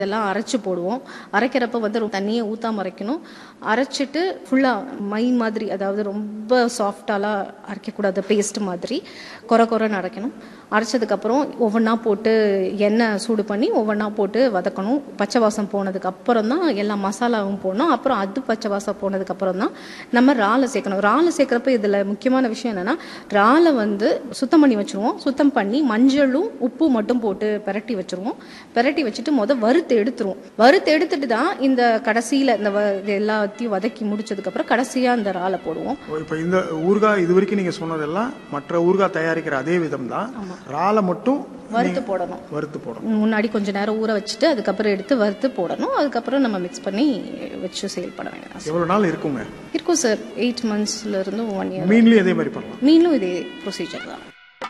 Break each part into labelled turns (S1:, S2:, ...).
S1: இதெல்லாம் அரைச்சு போடுவோம் அரைக்கிறப்ப வந்து ரொம்ப தண்ணியை ஊத்தாம அரைக்கணும் அரைச்சிட்டு ஃபுல்லா மை மாதிரி அதாவது ரொம்ப சாஃப்டாலாம் அரைக்கக்கூடாது பேஸ்ட் மாதிரி கொர கொரன்னு அரைக்கணும் அரைச்சதுக்கப்புறம் ஒவ்வொன்றா போட்டு எண்ணெய் சூடு பண்ணி ஒவ்வொன்றா போட்டு வதக்கணும் பச்சை வாசம் போனதுக்கு அப்புறம் தான் எல்லா மசாலாவும் போடணும் அப்புறம் அது பச்சை வாசம் போனதுக்கு அப்புறம் தான் நம்ம இறாலை சேர்க்கணும் இறாலை சேர்க்குறப்ப இதில் முக்கியமான விஷயம் என்னன்னா இறாலை வந்து சுத்தம் பண்ணி வச்சிருவோம் சுத்தம் பண்ணி மஞ்சளும் உப்பு மட்டும் போட்டு பிரட்டி வச்சிருவோம் பிரட்டி வச்சுட்டு முத வறுத்து எடுத்துருவோம் வறுத்து எடுத்துட்டு தான் இந்த கடைசியில் இந்த வ- இது எல்லாத்தையும் வதக்கி முடிச்சதுக்கப்புறம் கடைசியாக இந்த இறாலை போடுவோம்
S2: இப்போ இந்த ஊறுகாய் இது வரைக்கும் நீங்க சொன்னதெல்லாம் மற்ற ஊறுகாய் தயாரிக்கிற அதே விதம் தான் இறாலை மட்டும்
S1: வறுத்து போடணும்
S2: வறுத்து போடணும்
S1: முன்னாடி கொஞ்ச நேரம் ஊற வச்சுட்டு அதுக்கப்புறம் எடுத்து வறுத்து போடணும் அதுக்கப்புறம் நம்ம மிக்ஸ் பண்ணி வச்சு சேல் பண்ண வேண்டியது
S2: எவ்வளவு நாள் இருக்குங்க
S1: இருக்கும் சார் எயிட் மந்த்ஸ்ல இருந்து ஒன் இயர்
S2: மீன்லயும் அதே மாதிரி பண்ணலாம்
S1: மீனும் இதே ப்ரொசீஜர் தான்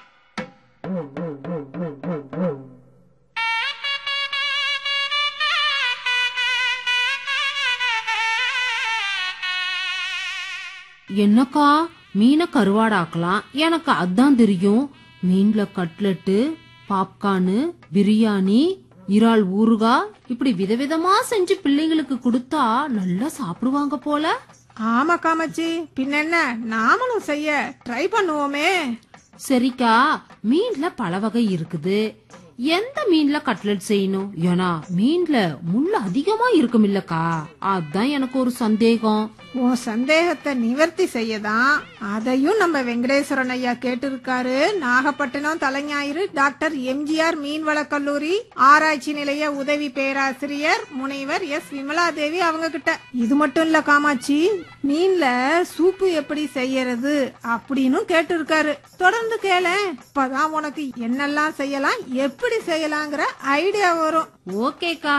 S3: என்னக்கா மீனை கருவாடாக்கலாம் எனக்கு அதான் தெரியும் மீன்ல கட்லெட்டு பாப்கார்னு பிரியாணி இறால் ஊறுகாய் இப்படி விதவிதமா செஞ்சு பிள்ளைங்களுக்கு கொடுத்தா நல்லா சாப்பிடுவாங்க போல
S4: ஆமா காமச்சி பின்ன என்ன நாமளும் செய்ய ட்ரை பண்ணுவோமே
S3: சரிக்கா மீன்ல பல வகை இருக்குது எந்த மீன்ல கட்லெட் செய்யணும் ஏன்னா மீன்ல முள் அதிகமா இருக்கும் இல்லக்கா அதான் எனக்கு ஒரு சந்தேகம்
S4: உன் சந்தேகத்தை நிவர்த்தி செய்யதான் அதையும் நம்ம வெங்கடேஸ்வரன் ஐயா கேட்டிருக்காரு நாகப்பட்டினம் தலைஞாயிறு டாக்டர் எம்ஜிஆர் மீன்வள கல்லூரி ஆராய்ச்சி நிலைய உதவி பேராசிரியர் முனைவர் எஸ் விமலாதேவி அவங்க கிட்ட இது மட்டும் இல்ல காமாட்சி மீன்ல சூப்பு எப்படி செய்யறது அப்படின்னு கேட்டிருக்காரு தொடர்ந்து கேள இப்பதான் உனக்கு என்னெல்லாம் செய்யலாம் எப்படி செய்யலாங்கிற ஐடியா வரும்
S3: ஓகேக்கா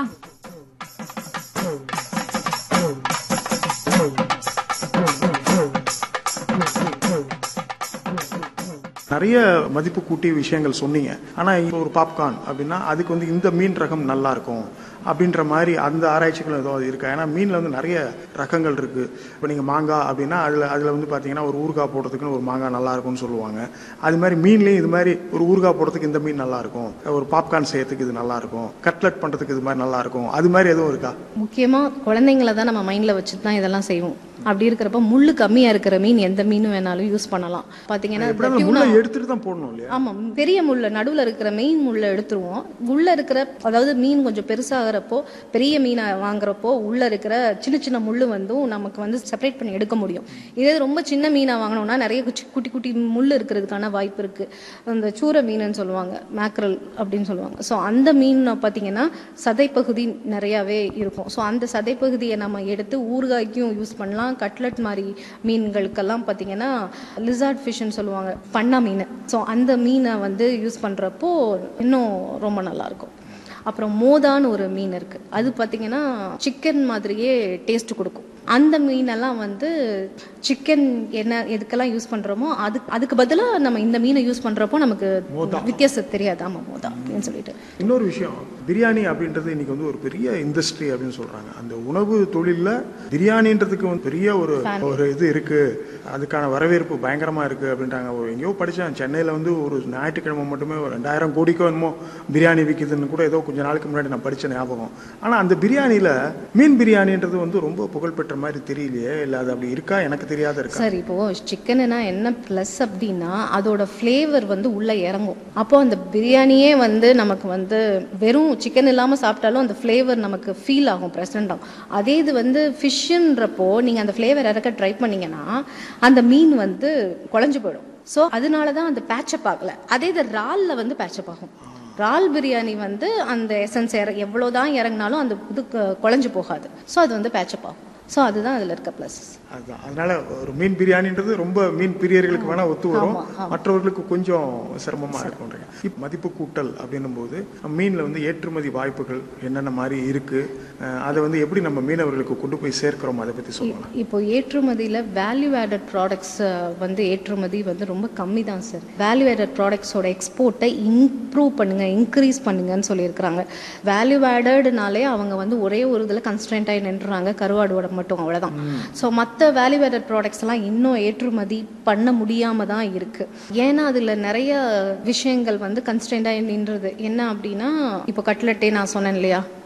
S2: நிறைய மதிப்பு கூட்டிய விஷயங்கள் சொன்னீங்க ஆனா இப்போ ஒரு பாப்கார்ன் அப்படின்னா அதுக்கு வந்து இந்த மீன் ரகம் நல்லா இருக்கும் அப்படின்ற மாதிரி அந்த ஆராய்ச்சிகள் ஏதோ இருக்கா ஏன்னா மீன்ல வந்து நிறைய ரகங்கள் இருக்கு இப்போ நீங்க மாங்காய் அப்படின்னா அதுல அதுல வந்து பாத்தீங்கன்னா ஒரு ஊறுகாய் போடுறதுக்குன்னு ஒரு மாங்காய் நல்லா இருக்கும்னு சொல்லுவாங்க அது மாதிரி மீன்லயும் இது மாதிரி ஒரு ஊறுகாய் போடுறதுக்கு இந்த மீன் நல்லா இருக்கும் ஒரு பாப்கார்ன் செய்யறதுக்கு இது நல்லா இருக்கும் கட்லெட் பண்றதுக்கு இது மாதிரி நல்லா இருக்கும் அது மாதிரி எதுவும் இருக்கா
S1: முக்கியமா குழந்தைங்கள தான் நம்ம மைண்ட்ல வச்சுட்டு தான் இதெல்லாம் செய்வோம் அப்படி இருக்கிறப்ப முள்ளு கம்மியா இருக்கிற மீன் எந்த மீனும் வேணாலும் யூஸ் பண்ணலாம் பாத்தீங்கன்னா இந்த
S2: எப்படியாவது
S1: tuna-
S2: முள்ளை எடுத்துட்டு தான் போடணும் இல்லையா
S1: ஆமா பெரிய முள்ள நடுவுல இருக்கிற மெயின் முள்ள எடுத்துருவோம் உள்ள இருக்கிற அதாவது மீன் கொஞ்சம் பெருசாகிறப்போ பெரிய மீனை வாங்குறப்போ உள்ள இருக்கிற சின்ன சின்ன முள்ளு வந்து நமக்கு வந்து செப்பரேட் பண்ணி எடுக்க முடியும் இதே ரொம்ப சின்ன மீனை வாங்கினோம்னா நிறைய குச்சி- குட்டி குட்டி முள் இருக்கிறதுக்கான வாய்ப்பு இருக்கு அந்த சூர மீனுன்னு சொல்லுவாங்க மேக்ரல் அப்படின்னு சொல்லுவாங்க ஸோ அந்த மீன் பார்த்தீங்கன்னா சதைப்பகுதி நிறையாவே இருக்கும் ஸோ அந்த சதைப்பகுதியை நம்ம எடுத்து ஊறுகாய்க்கும் யூஸ் பண்ணலாம் கட்லட் மாதிரி மீன்களுக்கெல்லாம் பார்த்தீங்கன்னா லிசார்ட் ஃபிஷ்னு சொல்லுவாங்க பண்ணா மீன் ஸோ அந்த மீனை வந்து யூஸ் பண்ணுறப்போ இன்னும் ரொம்ப நல்லா இருக்கும் அப்புறம் மோதான்னு ஒரு மீன் இருக்கு அது பார்த்தீங்கன்னா சிக்கன் மாதிரியே டேஸ்ட் கொடுக்கும் அந்த மீனெல்லாம் வந்து சிக்கன் என்ன எதுக்கெல்லாம் யூஸ் பண்றோமோ அது அதுக்கு பதிலாக நம்ம இந்த மீனை யூஸ் பண்றப்போ நமக்கு வித்தியாசம் தெரியாது ஆமா மோதா அப்படின்னு சொல்லிட்டு
S2: இன்னொரு விஷயம் பிரியாணி அப்படின்றது இன்னைக்கு வந்து ஒரு பெரிய இண்டஸ்ட்ரி அப்படின்னு சொல்றாங்க அந்த உணவு தொழில்ல பிரியாணின்றதுக்கு வந்து பெரிய ஒரு ஒரு இது இருக்கு அதுக்கான வரவேற்பு பயங்கரமா இருக்கு அப்படின்றாங்க ஒரு எங்கேயோ படிச்சேன் சென்னையில வந்து ஒரு ஞாயிற்றுக்கிழமை மட்டுமே ஒரு ரெண்டாயிரம் கோடிக்கோ என்னமோ பிரியாணி விற்கிதுன்னு கூட ஏதோ கொஞ்ச நாளுக்கு முன்னாடி நான் படிச்ச ஞாபகம் ஆனா அந்த பிரியாணியில மீன் பிரியாணின்றது வந்து ரொம்ப புகழ்பெற்ற மாதிரி தெரியலையே இல்ல அது அப்படி இருக்கா எனக்கு தெரியாத இருக்கா
S1: சார் இப்போ சிக்கனுனா என்ன ப்ளஸ் அப்படின்னா அதோட ஃப்ளேவர் வந்து உள்ள இறங்கும் அப்போ அந்த பிரியாணியே வந்து நமக்கு வந்து வெறும் சிக்கன் இல்லாம சாப்பிட்டாலும் அந்த ஃப்ளேவர் நமக்கு ஃபீல் ஆகும் ப்ரெசன்ட் ஆகும் அதே இது வந்து ஃபிஷ்ன்றப்போ நீங்க அந்த ஃப்ளேவர் இறக்க ட்ரை பண்ணீங்கன்னா அந்த மீன் வந்து குழஞ்சு போயிடும் ஸோ அதனால தான் அந்த பேச்சப் ஆகல அதே இது ரால்ல வந்து பேச்சப் ஆகும் ரால் பிரியாணி வந்து அந்த எசன்ஸ் இற எவ்வளோதான் இறங்கினாலும் அந்த இது கு- குழஞ்சு போகாது ஸோ அது வந்து பேச்சப் ஆகும் ஸோ அதுதான் அதில் இருக்க ப்ளஸ்
S2: அதுதான் அதனால ஒரு மீன் பிரியாணின்றது ரொம்ப மீன் பிரியர்களுக்கு வேணா ஒத்து வரும் மற்றவர்களுக்கு கொஞ்சம் சிரமமா இருக்கும்ன்றீங்க இப்ப மதிப்பு கூட்டல் அப்படின்னும் போது மீன்ல வந்து ஏற்றுமதி வாய்ப்புகள் என்னென்ன மாதிரி இருக்கு அஹ் அதை வந்து எப்படி நம்ம மீனவர்களுக்கு கொண்டு போய் சேர்க்கிறோம் அதை பத்தி சொல்லலாம்
S1: இப்போ ஏற்றுமதியில் வேல்யூ ஆடட் ப்ராடக்ட்ஸ் வந்து ஏற்றுமதி வந்து ரொம்ப கம்மி தான் சார் வேல்யூ ஆடட் ப்ராடக்ட்ஸோட எக்ஸ்போர்ட்டை இம்ப்ரூவ் பண்ணுங்க இன்க்ரீஸ் பண்ணுங்கன்னு சொல்லியிருக்கிறாங்க வேல்யூ ஆடட்னாலே அவங்க வந்து ஒரே ஒரு இதில் கன்ஸ்டன்ட் ஆகி நின்றுறாங்க கருவாடோட மட்டும் அவ்வளோதான் ஸோ மற்ற வேல்யூ ஆடட் ப்ராடக்ட்ஸ் எல்லாம் இன்னும் ஏற்றுமதி பண்ண முடியாம தான் இருக்கு ஏன்னா அதில் நிறைய விஷயங்கள் வந்து கன்ஸ்டன்ட் ஆகி நின்றுது என்ன அப்படின்னா இப்போ கட்லெட்டே நான் சொன்னேன் இல்லையா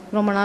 S1: ரொம்ப நாள்